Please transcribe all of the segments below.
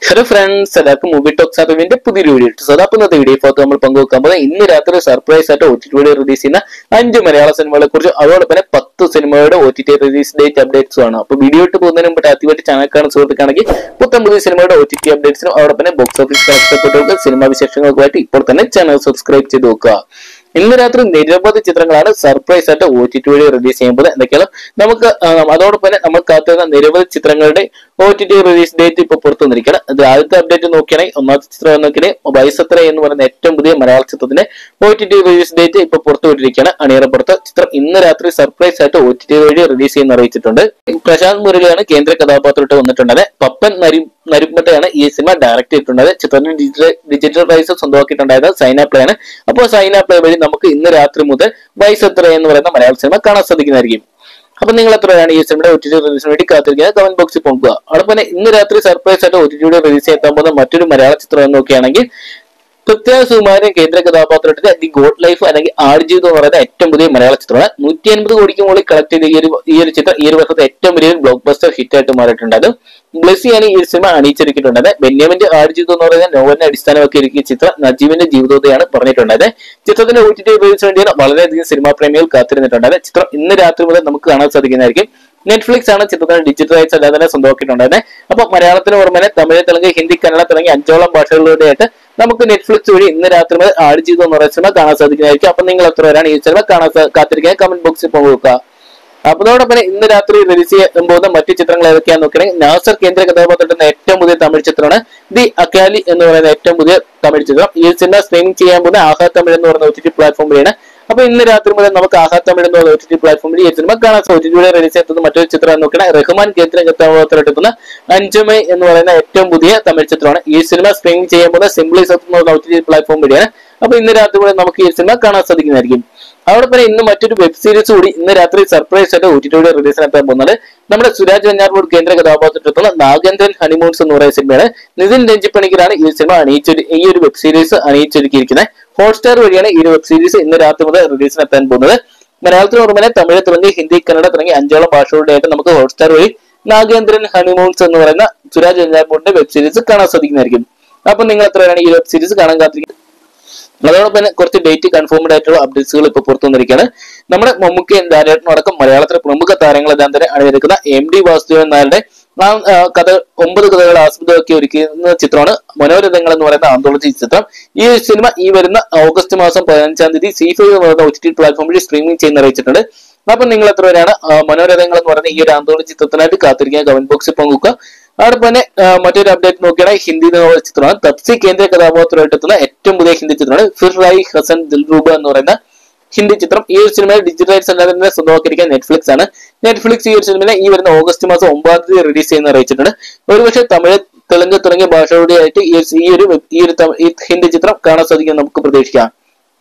hello friends എല്ലാവർക്കും movie talks അറിവിന്റെ പുതിയൊരു വീഡിയോ ഇട്ടു സോ അപ്പോൾ ഇന്നത്തെ വീഡിയോ ഭാഗത്ത് നമ്മൾ പങ്കുവെക്കാൻ പോകുന്നത് ഇന്ന് രാത്രി സർപ്രൈസ് ആയിട്ട് ഒ ടി ടി റിലീസ് ചെയ്യുന്ന അഞ്ച് മലയാള സിനിമകളെ കുറിച്ച് അതോടൊപ്പം തന്നെ പത്ത് സിനിമയുടെ O T T release date അപ്ഡേറ്റ്സും ആണ് അപ്പോൾ വീഡിയോ ഇട്ട് പോകുന്നതിന് മുമ്പ് ആദ്യമായിട്ട് ചാനൽ കാണുന്ന സുഹൃത്തുക്കാണെങ്കിൽ പുത്തൻ പുതിയ സിനിമയുടെ ഒ ടി ടി അപ്ഡേറ്റ്സിനും അതോടൊപ്പം തന്നെ ബോക്സ് ഓഫീസ് കണക്റ്റപ്പെട്ടവർക്ക് സിനിമാ വിശേഷങ്ങൾക്കുമായിട്ട് ഇപ്പോൾ തന്നെ ചാനൽ സബ്സ്ക്രൈബ് ചെയ്ത് നോക്കുക ഇന്ന് രാത്രി നിരവധി ചിത്രങ്ങളാണ് സർപ്രൈസ് ആയിട്ട് ഒ ടി ടി വഴി റിലീസ് ചെയ്യുമ്പോൾ എന്തൊക്കെയാണ് നമുക്ക് ആ, അതോടൊപ്പം തന്നെ നമ്മൾ കാത്തിരുന്ന നിരവധി ചിത്രങ്ങളുടെ O T T release date ഇപ്പോൾ പുറത്തു വന്നിരിക്കുകയാണ് അത് ആദ്യത്തെ അപ്ഡേറ്റ് നോക്കുകയാണെങ്കിൽ ഒന്നാമത്തെ ചിത്രം നോക്കിയാണെങ്കിൽ വയസ്സത്ര എന്ന് പറയുന്ന ഏറ്റവും പുതിയ മലയാള ചിത്രത്തിന്റെ O T T release date ഇപ്പോൾ പുറത്തു വിട്ടിരിക്കുകയാണ് അണിയറപ്പുറത്ത് ചിത്രം ഇന്ന് രാത്രി സർപ്രൈസ് ആയിട്ട് ഒ ടി ടി വഴി റിലീസ് ചെയ്യുന്ന അറിയിച്ചിട്ടുണ്ട് പ്രശാന്ത് മുരളിയാണ് കേന്ദ്ര കഥാപാത്രമായിട്ട് വന്നിട്ടുള്ളത് പപ്പൻ നരി നരിമ്പട്ടയാണ് ഈ സിനിമ ഡയറക്ട് ചെയ്തിട്ടുള്ളത് ചിത്രത്തിന് ഡിജിറ്റൽ ഡിജിറ്റൽ റൈസ് സ്വന്തമാക്കിയിട്ടുണ്ടായത് സൈന പ്ലേ ആണ് അപ്പോൾ സൈന പ്ലേ വഴി നമുക്ക് ഇന്ന് രാത്രി മുതൽ വയസ്സ് എത്ര എന്ന് പറയുന്ന മലയാള സിനിമ കാണാൻ സാധിക്കുന്നതായിരിക്കും അപ്പൊ നിങ്ങൾ എത്രയാണ് ഈ സിനിമയുടെ ഒ ടി ടി റിലീസിന് വേണ്ടി കാത്തിരിക്കുന്നത് കമന്റ് ബോക്സിൽ പോകുക അവിടെ തന്നെ ഇന്ന് രാത്രി സർപ്രൈസ് ആയിട്ട് ഒ ടി ടിയുടെ റിലീസ് ചെയ്യാൻ പോകുന്ന മറ്റൊരു മലയാള ചിത്രം എന്ന് നോക്കുകയാണെങ്കിൽ പൃഥ്വിരാജ് സുകുമാരൻ കേന്ദ്ര കഥാപാത്രത്തിന്റെ ദി ഗോഡ് ലൈഫ് അല്ലെങ്കിൽ ആടുജീവിതം എന്ന് പറയുന്ന ഏറ്റവും പുതിയ മലയാള ചിത്രമാണ് നൂറ്റി അൻപത് കോടിക്ക് മുകളിൽ കളക്ട് ചെയ്ത ഈ ഒരു ഈ ഒരു ചിത്രം ഈ ഒരു വർഷത്തെ ഏറ്റവും വലിയ ബ്ലോക്ക് ബസ്റ്റർ ഹിറ്റ് ആയിട്ട് മാറിയിട്ടുണ്ട് ബ്ലസ്സിയാണ് ഈ ഒരു സിനിമ അണിയിച്ചൊരുക്കിയിട്ടുള്ളത് ബെന്യാമിന്റെ ആടുജീവിതം എന്ന് പറയുന്ന നോവലിനെ അടിസ്ഥാനമാക്കി ഒരുക്കിയ ചിത്രം നജീബിന്റെ ജീവിതത്തെയാണ് പറഞ്ഞിട്ടുണ്ടായത് ചിത്രത്തിന്റെ ഒ ടി ടി റിലീസ് വേണ്ടിയാണ് വളരെയധികം സിനിമാ പ്രേമികൾ കാത്തിരുന്നിട്ടുണ്ടായത് ചിത്രം ഇന്ന് രാത്രി മുതൽ നമുക്ക് കാണാൻ സാധിക്കുന്നതായിരിക്കും നെറ്റ്ഫ്ലിക്സ് ആണ് ചിത്രത്തിന് ഡിജിറ്റൽ റൈറ്റ്സ് അല്ലാതെ തന്നെ സ്വന്തമാക്കിയിട്ടുണ്ടായത് അപ്പൊ മലയാളത്തിന് പുറമെ തമിഴ് തെലുങ്ക് ഹിന്ദി കന്നഡ തുടങ്ങി അഞ്ചോളം ഭാഷകളിലൂടെയായിട്ട് നമുക്ക് നെറ്റ്ഫ്ലിക്സ് വഴി ഇന്ന് രാത്രി മുതൽ ആടുജീവിതം എന്ന് പറയുന്ന സിനിമ കാണാൻ സാധിക്കുന്നതായിരിക്കും അപ്പൊ നിങ്ങൾ എത്ര പേരാണ് ഈ സിനിമ കാണാൻ സാ- കാത്തിരിക്കാൻ കമന്റ് ബോക്സിൽ പങ്കുവെക്കുക അപ്പൊ അതോടൊപ്പം തന്നെ ഇന്ന് രാത്രി റിലീസ് ചെയ്യാൻ പോകുന്ന മറ്റു ചിത്രങ്ങൾ ഏതൊക്കെയാന്ന് നോക്കുകയാണെങ്കിൽ നാസർ കേന്ദ്ര കഥാപാത്രത്തിന്റെ ഏറ്റവും പുതിയ തമിഴ് ചിത്രമാണ് ദി അക്കാലി എന്ന് പറയുന്ന ഏറ്റവും പുതിയ തമിഴ് ചിത്രം ഈ സിനിമ സ്ട്രീമിംഗ് ചെയ്യാൻ പോകുന്ന ആഹാ തമിഴ് എന്ന് പറയുന്ന ഒ ടി ടി പ്ലാറ്റ്ഫോം വഴിയാണ് അപ്പൊ ഇന്ന് രാത്രി മുതൽ നമുക്ക് ആഹാ തമിഴ് എന്ന് പറയുന്ന ഒ ടി ടി പ്ലാറ്റ്ഫോം വഴി ഈ സിനിമ കാണാൻ ഒ ടി ടിയുടെ റിലീസ് ചെയ്തത് മറ്റൊരു ചിത്രം നോക്കുകയാണെങ്കിൽ റഹ്മാൻ കേന്ദ്ര കഥാപാത്രമെടുക്കുന്ന അഞ്ചുമൈ എന്ന് പറയുന്ന ഏറ്റവും പുതിയ തമിഴ് ചിത്രമാണ് ഈ സിനിമ സ്ട്രീമിംഗ് ചെയ്യാൻ പോകുന്ന സിംപ്ലി സത്ത് എന്ന് പറയുന്ന ഒ ടി ടി പ്ലാറ്റ്ഫോം വഴിയാണ് അപ്പൊ ഇന്ന് രാത്രി മുതൽ നമുക്ക് ഈ സിനിമ കാണാൻ സാധിക്കുന്നതായിരിക്കും അതോടൊപ്പം തന്നെ ഇന്ന് മറ്റൊരു വെബ് സീരീസ് കൂടി ഇന്ന് രാത്രി സർപ്രൈസ് ആയിട്ട് ഒ ടി ടിയുടെ റിലീസിനെത്താൻ പോകുന്നത് നമ്മുടെ സുരാജ് വെഞ്ഞാർമൂട് കേന്ദ്ര കഥാപാത്രത്തിലുള്ള നാഗേന്ദ്രൻ ഹണിമൂൺസ് എന്ന് പറയുന്ന സിനിമയാണ് നിതിൻ രഞ്ജിപ്പണിക്കരാണ് ഈ സിനിമ അണിയിച്ചൊരു ഈ ഒരു വെബ് സീരീസ് അണിയിച്ചൊരുക്കിയിരിക്കുന്നത് ഹോട്ട്സ്റ്റാർ വഴിയാണ് ഈ ഒരു വെബ് സീരീസ് ഇന്ന് രാത്രി മുതൽ റിലീസിനെത്താൻ പോകുന്നത് മലയാളത്തിന് പുറമെ തമിഴ് തെലുങ്ക് ഹിന്ദി കന്നഡ തുടങ്ങി അഞ്ചോളം ഭാഷകളുടെയായിട്ട് നമുക്ക് ഹോട്ട്സ്റ്റാർ വഴി നാഗേന്ദ്രൻ ഹണിമൂൺസ് എന്ന് പറയുന്ന സുരാജ് വെഞ്ഞാർമൂടിന്റെ വെബ് സീരീസ് കാണാൻ സാധിക്കുന്നതായിരിക്കും അപ്പൊ നിങ്ങൾ എത്രയാണ് ഈ വെബ് സീരീസ് കാണാൻ കാത്തിരിക്കുന്നത് അതോടൊപ്പം തന്നെ കുറച്ച് ഡേറ്റ് കൺഫേംഡ് ആയിട്ടുള്ള അപ്ഡേറ്റ്സുകൾ ഇപ്പോൾ പുറത്തു വന്നിരിക്കുകയാണ് നമ്മുടെ മമ്മൂക്കയും ധാരാളം അടക്കം മലയാളത്തിലെ പ്രമുഖ താരങ്ങളെല്ലാം തന്നെ അണിനിരക്കുന്ന എം ഡി വാസുദേവൻ നായരുടെ ആ ആ, കഥ ഒമ്പത് കഥകൾ ആസ്പദമാക്കി ഒരുക്കുന്ന ചിത്രമാണ് മനോരഥങ്ങൾ എന്ന് പറയുന്ന ആന്തോളജി ചിത്രം ഈ ഒരു സിനിമ ഈ വരുന്ന ഓഗസ്റ്റ് മാസം പതിനഞ്ചാം തീയതി സി ഫൈവ് എന്ന് പറയുന്ന ഒ ടി ടി പ്ലാറ്റ്ഫോം വഴി സ്ട്രീമിംഗ് ചെയ്യുന്ന അറിയിച്ചിട്ടുണ്ട് അപ്പൊ നിങ്ങൾ എത്ര പേരാണ് ആ, മനോരഥങ്ങൾ എന്ന് പറയുന്ന ഈ ഒരു ആന്തോളജി ചിത്രത്തിനായിട്ട് കാത്തിരിക്കാൻ കമന്റ് ബോക്സിൽ പങ്കുവെക്കുക അതോടൊപ്പം തന്നെ ആ, മറ്റൊരു അപ്ഡേറ്റ് നോക്കിയാണെങ്കിൽ ഹിന്ദി നോവൽ ചിത്രമാണ് തപ്സി കേന്ദ്ര കഥാപാത്രമായിട്ട് എത്തുന്ന ഏറ്റവും പുതിയ ഹിന്ദി ചിത്രമാണ് ഫിർ റായി ഹസൻ ദിൽറൂബ എന്ന് പറയുന്ന ഹിന്ദി ചിത്രം ഈ ഒരു സിനിമ ഡിജിറ്റൽ റൈറ്റ്സ് അല്ലാതെ തന്നെ സ്വന്തമാക്കിയിരിക്കാൻ നെറ്റ്ഫ്ലിക്സ് ആണ് നെറ്റ്ഫ്ലിക്സ് ഈ ഒരു സിനിമയെ ഈ വരുന്ന ഓഗസ്റ്റ് മാസം ഒമ്പതാം തീയതി റിലീസ് ചെയ്യുന്ന അറിയിച്ചിട്ടുണ്ട് ഒരുപക്ഷെ തമിഴ് തെലുങ്ക് തുടങ്ങിയ ഭാഷകളുടെ ആയിട്ട് ഈ ഒരു- ഈ ഒരു ഈ ഒരു തമി- ഈ ഹിന്ദി ചിത്രം കാണാൻ സാധിക്കും നമുക്ക് പ്രതീക്ഷിക്കാം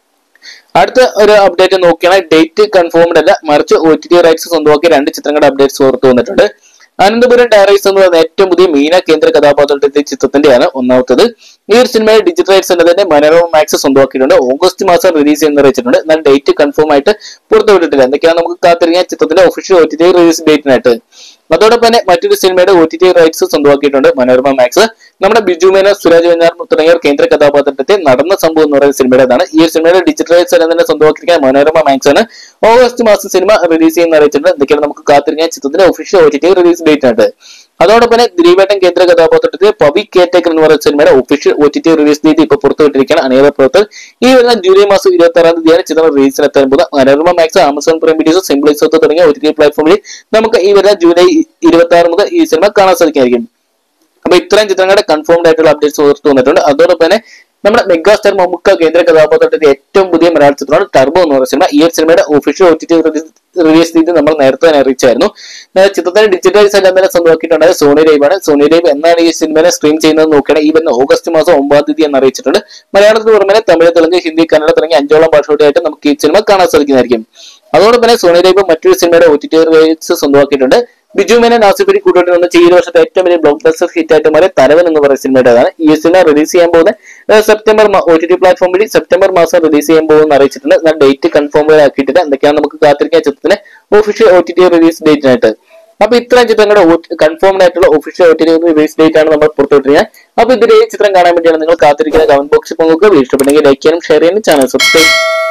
അടുത്ത ഒരു അപ്ഡേറ്റ് നോക്കുകയാണെങ്കിൽ ഡേറ്റ് കൺഫേംഡ് അല്ല മറിച്ച് ഒ ടി ടി റൈറ്റ്സ് സ്വന്തമാക്കിയ രണ്ട് ചിത്രങ്ങളുടെ അപ്ഡേറ്റ്സ് പുറത്തു വന്നിട്ടുണ്ട് അനന്തപുരം ഡയറീസ് എന്ന് പറയുന്ന ഏറ്റവും പുതിയ മീന കേന്ദ്ര കഥാപാത്രത്തിന്റെ ചിത്രത്തിന്റെയാണ് ഒന്നാമത്തത് ഈ ഒരു സിനിമയുടെ ഡിജിറ്റൽ റൈറ്റ്സ് എന്നതിന്റെ മനോരമ മാക്സ് സ്വന്തമാക്കിയിട്ടുണ്ട് ഓഗസ്റ്റ് മാസം റിലീസ് ചെയ്യുന്ന അറിയിച്ചിട്ടുണ്ട് എന്നാൽ ഡേറ്റ് കൺഫേം ആയിട്ട് പുറത്തുവിട്ടിട്ടില്ല എന്തൊക്കെയാണ് നമുക്ക് കാത്തിരിക്കാൻ ചിത്രത്തിന്റെ official O T T release ഡേറ്റിനായിട്ട് അതോടൊപ്പം തന്നെ മറ്റൊരു സിനിമയുടെ ഒ ടി ടി റൈറ്റ്സ് സ്വന്തമാക്കിയിട്ടുണ്ട് മനോരമ മാക്സ് നമ്മുടെ ബിജു മേനോൻ സുരാജ് വെഞ്ഞാർ തുടങ്ങിയവർ കേന്ദ്ര കഥാപാത്രത്തെ നടന്ന സംഭവം എന്ന് പറയുന്ന സിനിമയുടേതാണ് ഈ ഒരു സിനിമയുടെ ഡിജിറ്റൽ റൈറ്റ്സ് എല്ലാം തന്നെ സ്വന്തമാക്കിയിരിക്കാൻ മനോരമ മാക്സ് ആണ് ഓഗസ്റ്റ് മാസം സിനിമ റിലീസ് ചെയ്യുന്ന അറിയിച്ചിട്ടുണ്ട് എന്തൊക്കെയാണ് നമുക്ക് കാത്തിരിക്കാൻ ചിത്രത്തിന്റെ official O T T release date ആയിട്ട് അതോടൊപ്പം തന്നെ ദിലീപേട്ടൻ കേന്ദ്ര കഥാപാത്രത്തിൽ പവി കേറ്റേക്കർ എന്ന് പറയുന്ന സിനിമയുടെ official O T T release date ഇപ്പോൾ പുറത്തുവിട്ടിരിക്കുകയാണ് അണിയറ പ്രവർത്തകർ ഈ വരുന്ന ജൂലൈ മാസം ഇരുപത്തി ആറാം തീയതിയാണ് ചിത്രം റിലീസിനെത്താൻ പോകുന്നത് Manorama Max Amazon Prime videos simply south തുടങ്ങിയ ഒ ടി ടി പ്ലാറ്റ്ഫോമിൽ നമുക്ക് ഈ വരുന്ന ജൂലൈ ഇരുപത്തി ആറ് മുതൽ ഈ സിനിമ കാണാൻ സാധിക്കുന്നതായിരിക്കും അപ്പൊ ഇത്രയും ചിത്രങ്ങളുടെ കൺഫേംഡ് ആയിട്ടുള്ള അപ്ഡേറ്റ്സ് പുറത്തു വന്നിട്ടുണ്ട് അതോടൊപ്പം തന്നെ നമ്മുടെ മെഗാസ്റ്റാർ മമ്മൂക്ക കേന്ദ്ര കഥാപാത്രത്തിന്റെ ഏറ്റവും പുതിയ മലയാള ചിത്രമാണ് ടർബോ എന്ന് പറയുന്ന സിനിമ ഈ ഒരു സിനിമയുടെ official O T T release ചെയ്ത് നമ്മൾ നേരത്തെ തന്നെ അറിയിച്ചായിരുന്നു ഏർ ചിത്രത്തിന്റെ ഡിജിറ്റലൈസ് എല്ലാം തന്നെ സ്വന്തമാക്കിയിട്ടുണ്ടായത് സോണി ലൈവ് ആണ് സോണി ലൈവ് എന്നാണ് ഈ സിനിമയെ സ്ട്രീം ചെയ്യുന്നത് നോക്കുകയാണെങ്കിൽ ഈ വരുന്ന ഓഗസ്റ്റ് മാസം ഒമ്പതാം തീയതി എന്ന് അറിയിച്ചിട്ടുണ്ട് മലയാളത്തിന് പുറമെ തമിഴ് തെലുങ്ക് ഹിന്ദി കന്നഡ തുടങ്ങിയ അഞ്ചോളം ഭാഷകളുടെയായിട്ട് നമുക്ക് ഈ സിനിമ കാണാൻ സാധിക്കുന്നതായിരിക്കും അതോടൊപ്പം തന്നെ സോണി ലൈവ് മറ്റൊരു സിനിമയുടെ ഒ ടി ടി റൈറ്റ്സ് സ്വന്തമാക്കിയിട്ടുണ്ട് ബിജു മേനൻ ആസിഫലി കൂട്ടുകെട്ടിൽ നിന്ന് ഈ ഒരു വർഷത്തെ ഏറ്റവും വലിയ ബ്ലോക്ക് ബസ്റ്റർ ഹിറ്റ് ആയിട്ട് മാറിയ തലവൻ എന്ന് പറയുന്ന സിനിമയുടേതാണ് ഈ സിനിമ റിലീസ് ചെയ്യാൻ പോകുന്ന ഏഹ്, September O T T platform വഴി സെപ്റ്റംബർ മാസം റിലീസ് ചെയ്യാൻ പോകുമെന്ന് അറിയിച്ചിട്ടുണ്ട് എന്നാൽ ഡേറ്റ് കൺഫേം ആക്കിയിട്ടില്ല എന്തൊക്കെയാണ് നമുക്ക് കാത്തിരിക്കാൻ ചിത്രത്തിന് official O T T release ഡേറ്റിനായിട്ട് അപ്പൊ ഇത്രയും ചിത്രങ്ങളുടെ കൺഫേംഡ് ആയിട്ടുള്ള official O T T release date ആണ് നമ്മൾ പുറത്തുവിട്ടിരിക്കുന്നത് അപ്പൊ ഇതിൽ ഏത് ചിത്രം കാണാൻ വേണ്ടിയാണ് നിങ്ങൾ കാത്തിരിക്കുന്ന കമന്റ് ബോക്സിൽ പങ്കുവെക്കുക വീഡിയോ ഇഷ്ടപ്പെട്ടെങ്കിൽ ലൈക്ക് ചെയ്യാനും ഷെയർ ചെയ്യാനും ചാനൽ സബ്സ്ക്രൈബ്